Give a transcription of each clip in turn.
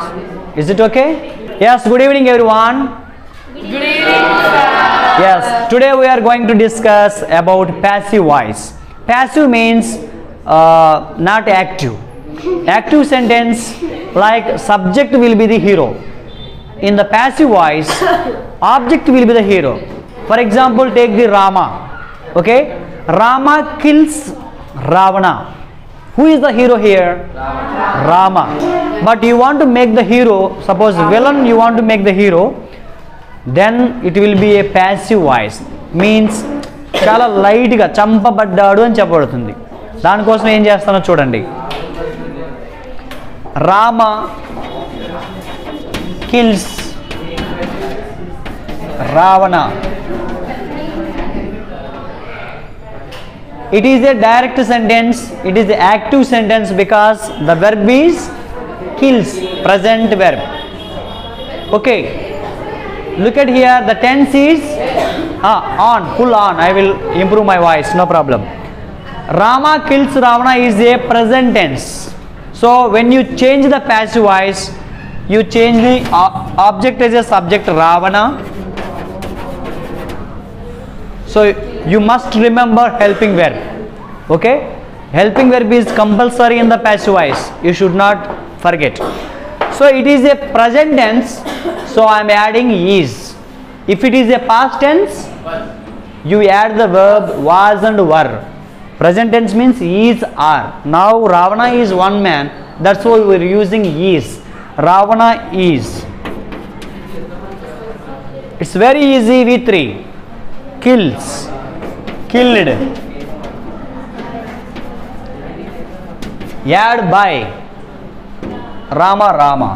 Is it okay? Yes, good evening everyone. Yes, today we are going to discuss about passive voice. Passive means uh, not active. Active sentence like subject will be the hero. In the passive voice, object will be the hero. For example, take the Rama. Okay, Rama kills Ravana. Who is the hero here? Rama. But you want to make the hero, suppose villain you want to make the hero, then it will be a passive voice means చాలా లైట్గా చంపబడ్డాడు అని చెప్పబడుతుంది దానికోసం ఏం చేస్తానో చూడండి Rama kills Ravana it is a direct sentence it is the active sentence because the verb is kills present verb okay look at here the tense is ah, on pull on i will improve my voice no problem rama kills ravana is a present tense so when you change the passive voice you change the o- object as a subject ravana so you must remember helping verb okay helping verb is compulsory in the passive voice you should not forget so it is a present tense so i am adding is if it is a past tense you add the verb was and were present tense means is are now ravana is one man that's why we are using is ravana is it's very easy v3 kills killed add by rama rama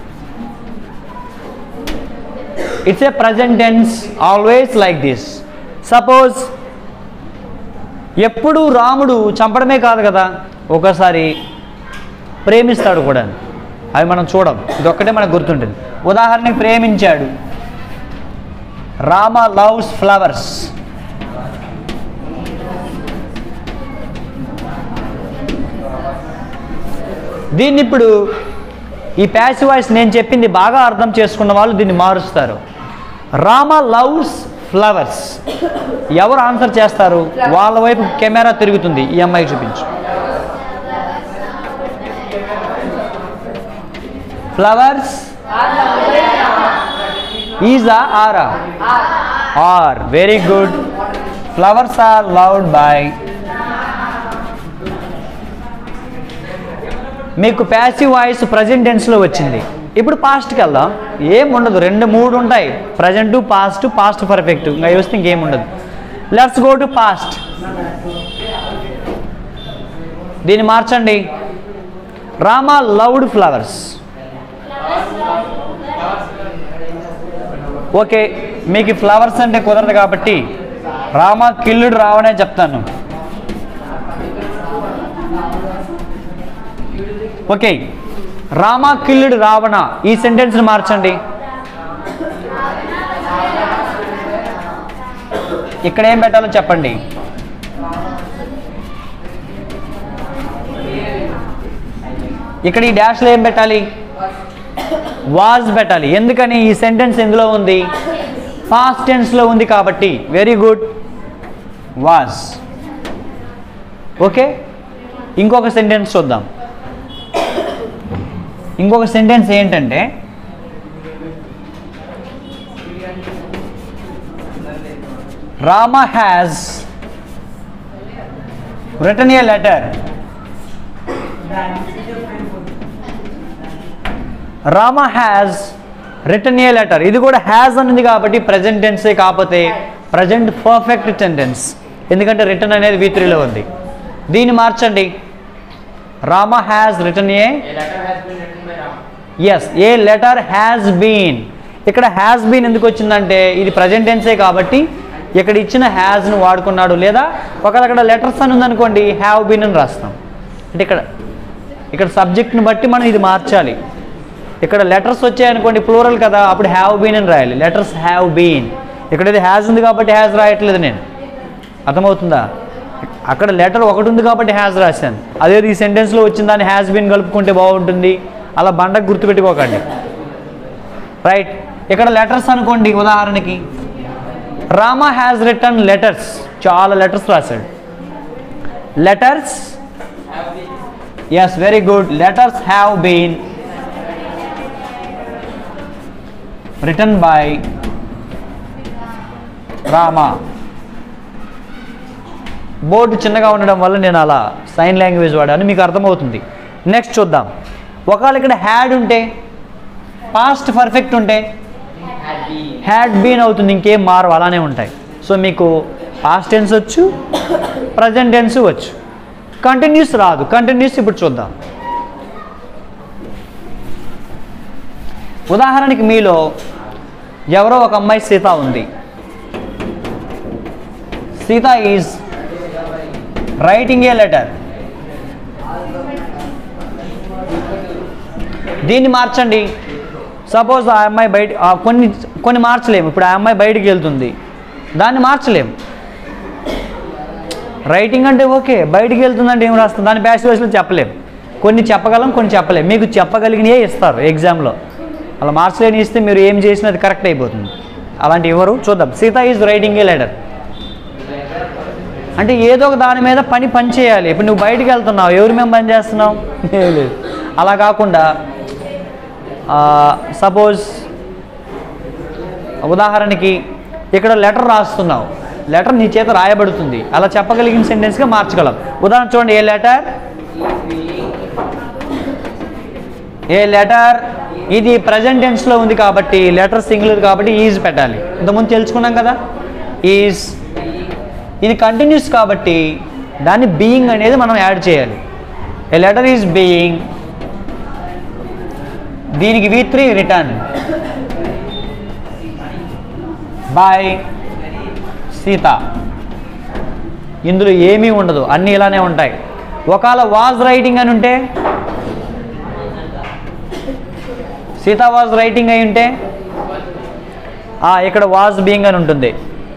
it's a present tense always like this suppose ఎప్పుడు రాముడు చంపడమే కాదు కదా ఒకసారి ప్రేమిస్తాడు కూడా అవి మనం చూడం ఇదొక్కటే మనకు గుర్తుంటుంది ఉదాహరణకి ప్రేమించాడు రామ లవ్స్ ఫ్లవర్స్ దీన్ని ఇప్పుడు ఈ ప్యాసివ్ వాయిస్ నేను చెప్పింది బాగా అర్థం చేసుకున్న వాళ్ళు దీన్ని మారుస్తారు రామ లవ్స్ ఫ్లవర్స్ ఎవరు ఆన్సర్ చేస్తారు వాళ్ళ వైపు కెమెరా తిరుగుతుంది ఈ అమ్మాయికి చూపించు ఫ్లవర్స్ ఈజా ఆరా are very good flowers are loved by మీకు ప్యాసివ్ వాయిస్ ప్రజెంట్ టెన్స్లో వచ్చింది ఇప్పుడు పాస్ట్కి వెళ్దాం ఏం ఉండదు రెండు మూడు ఉంటాయి ప్రజెంట్ పాస్ట్ పాస్ట్ పర్ఫెక్ట్ ఇంకా వస్తే ఇంకేం ఉండదు లెట్స్ గో టు పాస్ట్ దీన్ని మార్చండి రామా లవ్డ్ ఫ్లవర్స్ ఓకే మీకు ఫ్లవర్స్ అంటే కుదరదు కాబట్టి రామ కిల్లుడు రావనే చెప్తాను ఓకే రామ కిల్లుడు రావణ ఈ సెంటెన్స్ని మార్చండి ఇక్కడ ఏం పెట్టాలో చెప్పండి ఇక్కడ ఈ డాష్లో ఏం పెట్టాలి వాజ్ పెట్టాలి ఎందుకని ఈ సెంటెన్స్ ఎందులో ఉంది పాస్ట్ టెన్స్లో ఉంది కాబట్టి వెరీ గుడ్ వాజ్ ఓకే ఇంకొక సెంటెన్స్ చూద్దాం ఇంకొక సెంటెన్స్ ఏంటంటే Rama has return a letter Rama has return a letter ఇది కూడా హ్యాస్ అనేది కాబట్టి ప్రజెంట్ టెన్సే కాకపోతే ప్రజెంట్ పర్ఫెక్ట్ సెంటెన్స్ ఎందుకంటే రిటర్న్ అనేది వి త్రీలో ఉంది దీన్ని మార్చండి Rama has return a as a letter has been ఇక్కడ హ్యాస్ బీన్ ఎందుకు వచ్చిందంటే ఇది ప్రజెంట్ టెన్సే కాబట్టి ఇక్కడ ఇచ్చిన హ్యాస్ను వాడుకున్నాడు లేదా ఒకవేళ అక్కడ లెటర్స్ అని ఉందనుకోండి హ్యావ్ బీన్ అని రాస్తాం అంటే ఇక్కడ ఇక్కడ సబ్జెక్ట్ని బట్టి మనం ఇది మార్చాలి ఇక్కడ లెటర్స్ వచ్చాయనుకోండి ప్లూరల్ కదా అప్పుడు హ్యావ్ బీన్ అని రాయాలి లెటర్స్ హ్యావ్ బీన్ ఇక్కడ ఇది హ్యాస్ ఉంది కాబట్టి హ్యాస్ రాయట్లేదు నేను అర్థమవుతుందా అక్కడ లెటర్ ఒకటి ఉంది కాబట్టి హ్యాస్ రాశాను అదే ఈ సెంటెన్స్లో వచ్చిన దాన్ని హ్యాస్ బీన్ కలుపుకుంటే బాగుంటుంది అలా బండకు గుర్తుపెట్టుకోకండి రైట్ ఇక్కడ లెటర్స్ అనుకోండి ఉదాహరణకి రామ హ్యాస్ రిటర్న్ లెటర్స్ చాలా లెటర్స్ రాశాడు letters yes very good letters have been return by Rama board చిన్నగా ఉండడం వల్ల నేను అలా సైన్ లాంగ్వేజ్ వాడాను మీకు అర్థమవుతుంది నెక్స్ట్ చూద్దాం ఒకవేళ ఇక్కడ హ్యాడ్ ఉంటే పాస్ట్ పర్ఫెక్ట్ ఉంటే హ్యాడ్ బీన్ అవుతుంది ఇంకేం మారు అలానే ఉంటాయి సో మీకు పాస్ట్ టెన్స్ వచ్చు ప్రజెంట్ టెన్స్ వచ్చు కంటిన్యూస్ రాదు కంటిన్యూస్ ఇప్పుడు చూద్దాం ఉదాహరణకి మీలో ఎవరో ఒక అమ్మాయి సీత ఉంది Sita is writing a letter దీన్ని మార్చండి సపోజ్ ఆ అమ్మాయి బయట ఆ కొన్ని కొన్ని మార్చలేము ఇప్పుడు ఆ అమ్మాయి బయటికి వెళ్తుంది దాన్ని మార్చలేము రైటింగ్ అంటే ఓకే బయటికి వెళ్తుందంటే ఏం రాస్తుంది దాని ప్యాసివేస్లో చెప్పలేము కొన్ని చెప్పగలం కొన్ని చెప్పలేము మీకు చెప్పగలిగినవే ఇస్తారు ఎగ్జామ్లో అలా మార్చలేని ఇస్తే మీరు ఏం చేసినా అది కరెక్ట్ అయిపోతుంది అలాంటి ఎవరు చూద్దాం Sita is writing a letter అంటే ఏదో ఒక దాని మీద పని పని చేయాలి ఇప్పుడు నువ్వు బయటికి వెళ్తున్నావు ఎవరి మేము పని చేస్తున్నావు ఏం లేదు అలా కాకుండా సపోజ్ ఉదాహరణకి ఇక్కడ లెటర్ రాస్తున్నావు లెటర్ నీ చేత రాయబడుతుంది అలా చెప్పగలిగిన సెంటెన్స్గా మార్చగలం ఉదాహరణ చూడండి ఏ లెటర్ ఏ లెటర్ ఇది ప్రజెంట్ టెన్స్లో ఉంది కాబట్టి లెటర్ సింగులర్ కాబట్టి ఈజ్ పెట్టాలి ఇంతకుముందు తెలుసుకున్నాం కదా ఈజ్ ఇది కంటిన్యూస్ కాబట్టి దాన్ని బీయింగ్ అనేది మనం యాడ్ చేయాలి ఏ లెటర్ ఈజ్ బీయింగ్ దీనికి V three return by Sita ఇందులో ఏమీ ఉండదు అన్నీ ఇలానే ఉంటాయి ఒకవేళ వాజ్ రైటింగ్ అని ఉంటే సీత వాజ్ రైటింగ్ అయి ఉంటే ఆ, ఇక్కడ వాజ్ బీయింగ్ అని ఉంటుంది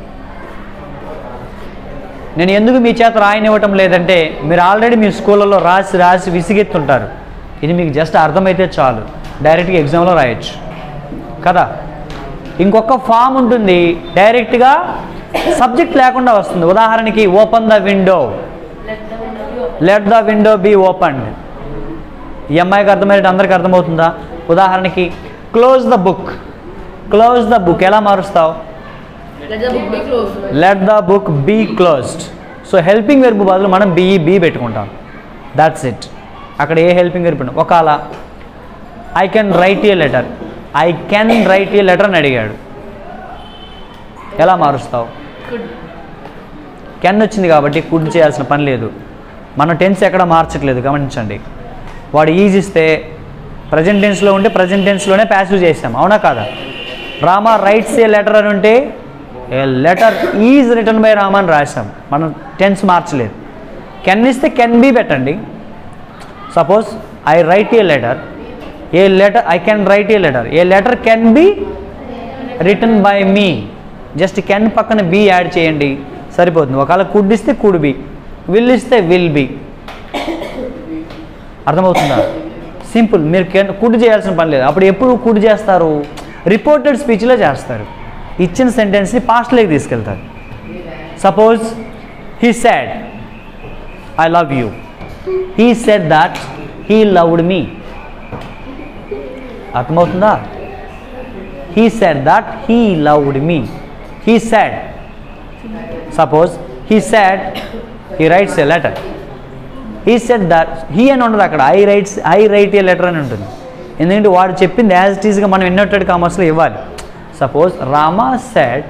నేను ఎందుకు మీ చేత రాయనివ్వటం లేదంటే మీరు ఆల్రెడీ మీ స్కూళ్ళలో రాసి రాసి విసిగెత్తుంటారు ఇది మీకు జస్ట్ అర్థమైతే చాలు డైరెక్ట్గా ఎగ్జామ్లో రాయొచ్చు కదా ఇంకొక ఫామ్ ఉంటుంది డైరెక్ట్గా సబ్జెక్ట్ లేకుండా వస్తుంది ఉదాహరణకి open the window let the window be opened ఈ అమ్మాయికి అర్థమయ్యేది అందరికీ అర్థమవుతుందా ఉదాహరణకి close the book close the book ఎలా మారుస్తావు Let the book be closed. Let the book be closed so helping verb బదులు మనం బిఈ బీ పెట్టుకుంటాం దాట్స్ ఇట్ అక్కడ ఏ హెల్పింగ్ వెర్బ్ ఉండదు. ఒకవేళ I can write a letter I can write a letter అని అడిగాడు ఎలా మారుస్తావు Could. కెన్ వచ్చింది కాబట్టి కుడ్ చేయాల్సిన పని లేదు మనం టెన్స్ ఎక్కడ మార్చట్లేదు గమనించండి వాడు ఈజ్ ఇస్తే ప్రజెంట్ టెన్స్లో ఉంటే ప్రజెంట్ టెన్స్లోనే ప్యాసివ్ చేసాం అవునా కాదా రామ రైట్స్ ఏ లెటర్ అని ఉంటే a letter is return by Rama అని రాసాం మనం టెన్స్ మార్చలేదు కెన్ ఇస్తే కెన్ బీ పెట్టండి suppose I write a letter a letter I can write a letter a letter can be return by మీ జస్ట్ కెన్ పక్కన బి యాడ్ చేయండి సరిపోతుంది ఒకవేళ కుడ్ ఇస్తే కుడ్ బి విల్ ఇస్తే విల్ బి అర్థమవుతుందా సింపుల్ మీరు కెన్ కుడ్ చేయాల్సిన పని లేదు అప్పుడు ఎప్పుడు కుడ్ చేస్తారు రిపోర్టెడ్ స్పీచ్లో చేస్తారు ఇచ్చిన సెంటెన్స్ని పాస్ట్లోకి తీసుకెళ్తారు suppose he said I love you he said that he loved me అర్థమవుతుందా he said that he loved me he said suppose he said he writes a letter he said that he అని ఉండదు అక్కడ I writes I write a letter అని ఉంటుంది ఎందుకంటే వాడు చెప్పింది as it ఈస్గా మనం ఇన్నోటెడ్ కామర్స్లో ఇవ్వాలి suppose Rama said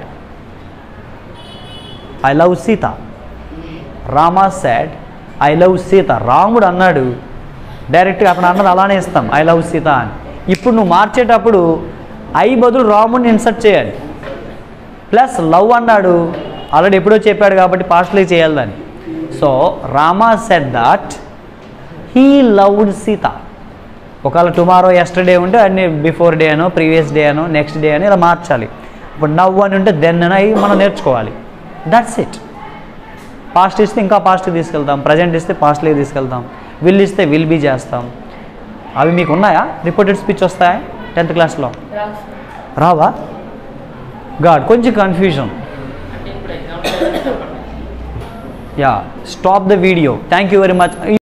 I love Sita Rama said I love Sita రాముడు అన్నాడు డైరెక్ట్గా అతను అన్నది అలానే ఇస్తాం ఐ లవ్ సీత అని ఇప్పుడు నువ్వు మార్చేటప్పుడు ఐ బదులు రాముడిని ఇన్సర్ట్ చేయాలి ప్లస్ లవ్ అన్నాడు ఆల్రెడీ ఎప్పుడో చెప్పాడు కాబట్టి పాస్ట్లీ చేయాలి దాన్ని so Rama said that he loved Sita ఒకవేళ టుమారో ఎస్టర్డే ఉంటే అన్ని బిఫోర్ డే అనో ప్రీవియస్ డే అనో నెక్స్ట్ డే అని ఇలా మార్చాలి ఇప్పుడు నవ్వు అని ఉంటే దెన్ అని అవి మనం నేర్చుకోవాలి దట్స్ ఇట్ పాస్ట్ ఇస్తే ఇంకా పాస్ట్కి తీసుకెళ్తాం ప్రజెంట్ ఇస్తే పాస్ట్లోకి తీసుకెళ్తాం విల్ ఇస్తే విల్ బీ చేస్తాం అవి మీకు ఉన్నాయా రిపోర్టెడ్ స్పీచ్ వస్తాయా టెన్త్ క్లాస్లో రావు రావా గాడ్ కొంచెం కన్ఫ్యూజన్ యా stop the video thank you very much